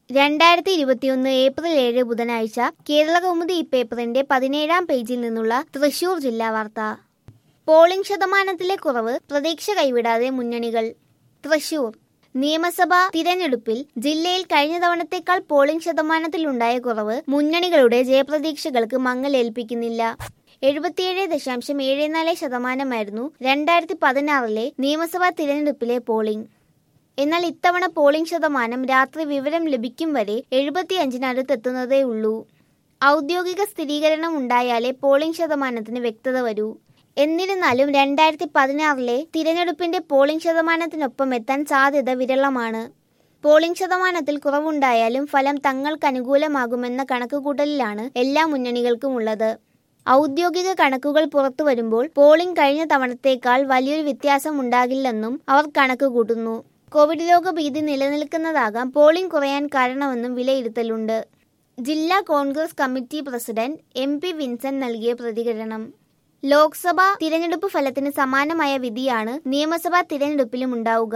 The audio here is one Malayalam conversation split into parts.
രണ്ടായിരത്തി ഇരുപത്തിയൊന്ന് ഏപ്രിൽ ഏഴ് ബുധനാഴ്ച കേരള കൗമുദി പേപ്പറിന്റെ പതിനേഴാം പേജിൽ നിന്നുള്ള തൃശൂർ ജില്ലാ വാർത്ത പോളിംഗ് ശതമാനത്തിലെ കുറവ് പ്രതീക്ഷ കൈവിടാതെ മുന്നണികൾ തൃശൂർ നിയമസഭാ തിരഞ്ഞെടുപ്പിൽ ജില്ലയിൽ കഴിഞ്ഞ തവണത്തേക്കാൾ പോളിംഗ് ശതമാനത്തിലുണ്ടായ കുറവ് മുന്നണികളുടെ ജയപ്രതീക്ഷകൾക്ക് മങ്ങലേൽപ്പിക്കുന്നില്ല എഴുപത്തിയേഴ് ദശാംശം ഏഴ് നാല് ശതമാനമായിരുന്നു രണ്ടായിരത്തി പതിനാറിലെ നിയമസഭാ തിരഞ്ഞെടുപ്പിലെ പോളിംഗ് എന്നാൽ ഇത്തവണ പോളിംഗ് ശതമാനം രാത്രി വിവരം ലഭിക്കും വരെ എഴുപത്തിയഞ്ചിനടുത്തെത്തുന്നതേ ഉള്ളൂ ഔദ്യോഗിക സ്ഥിരീകരണം ഉണ്ടായാലേ പോളിംഗ് ശതമാനത്തിന് വ്യക്തത വരൂ എന്നിരുന്നാലും രണ്ടായിരത്തി പതിനാറിലെ തിരഞ്ഞെടുപ്പിന്റെ പോളിംഗ് ശതമാനത്തിനൊപ്പം എത്താൻ സാധ്യത വിരളമാണ് പോളിംഗ് ശതമാനത്തിൽ കുറവുണ്ടായാലും ഫലം തങ്ങൾക്ക് അനുകൂലമാകുമെന്ന കണക്കുകൂട്ടലിലാണ് എല്ലാ മുന്നണികൾക്കും ഉള്ളത് ഔദ്യോഗിക കണക്കുകൾ പുറത്തു വരുമ്പോൾ പോളിംഗ് കഴിഞ്ഞ തവണത്തേക്കാൾ വലിയൊരു വ്യത്യാസം ഉണ്ടാകില്ലെന്നും അവർ കണക്കുകൂട്ടുന്നു കോവിഡ് രോഗഭീതി നിലനിൽക്കുന്നതാകാം പോളിംഗ് കുറയാൻ കാരണമെന്നും വിലയിരുത്തലുണ്ട് ജില്ലാ Congress committee president M P Vincent നൽകിയ പ്രതികരണം ലോക്സഭാ തിരഞ്ഞെടുപ്പ് ഫലത്തിന് സമാനമായ വിധിയാണ് നിയമസഭാ തിരഞ്ഞെടുപ്പിലും ഉണ്ടാവുക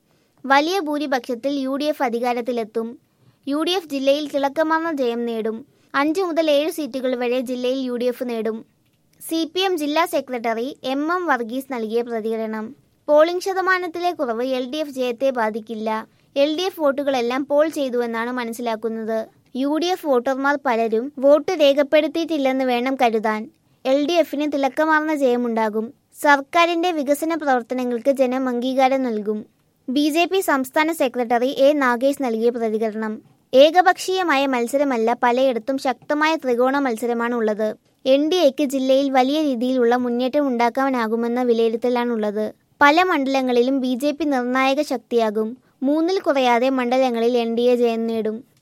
വലിയ ഭൂരിപക്ഷത്തിൽ യു ഡി എഫ് അധികാരത്തിലെത്തും യു ഡി എഫ് ജില്ലയിൽ തിളക്കമാർന്ന ജയം നേടും അഞ്ചു മുതൽ ഏഴ് സീറ്റുകൾ വരെ ജില്ലയിൽ യു ഡി എഫ് നേടും സി പി എം ജില്ലാ സെക്രട്ടറി എം എം വർഗീസ് നൽകിയ പ്രതികരണം പോളിംഗ് ശതമാനത്തിലെ കുറവ് എൽ ഡി എഫ് ജയത്തെ ബാധിക്കില്ല എൽ ഡി എഫ് വോട്ടുകളെല്ലാം പോൾ ചെയ്തുവെന്നാണ് മനസ്സിലാക്കുന്നത് യു ഡി എഫ് വോട്ടർമാർ പലരും വോട്ട് രേഖപ്പെടുത്തിയിട്ടില്ലെന്ന് വേണം കരുതാൻ എൽ ഡി എഫിന് തിളക്കമാർന്ന ജയമുണ്ടാകും സർക്കാരിന്റെ വികസന പ്രവർത്തനങ്ങൾക്ക് ജനം അംഗീകാരം നൽകും ബി ജെ പി സംസ്ഥാന സെക്രട്ടറി എ നാഗേഷ് നൽകിയ പ്രതികരണം ഏകപക്ഷീയമായ മത്സരമല്ല പലയിടത്തും ശക്തമായ ത്രികോണ മത്സരമാണ് ഉള്ളത് എൻ ഡി എക്ക് ജില്ലയിൽ വലിയ രീതിയിലുള്ള മുന്നേറ്റം ഉണ്ടാക്കാനാകുമെന്ന വിലയിരുത്തലാണുള്ളത് പല മണ്ഡലങ്ങളിലും ബി ജെ പി നിർണായക ശക്തിയാകും മൂന്നിൽ കുറയാതെ മണ്ഡലങ്ങളിൽ എൻ ഡി എ ജയം നേടും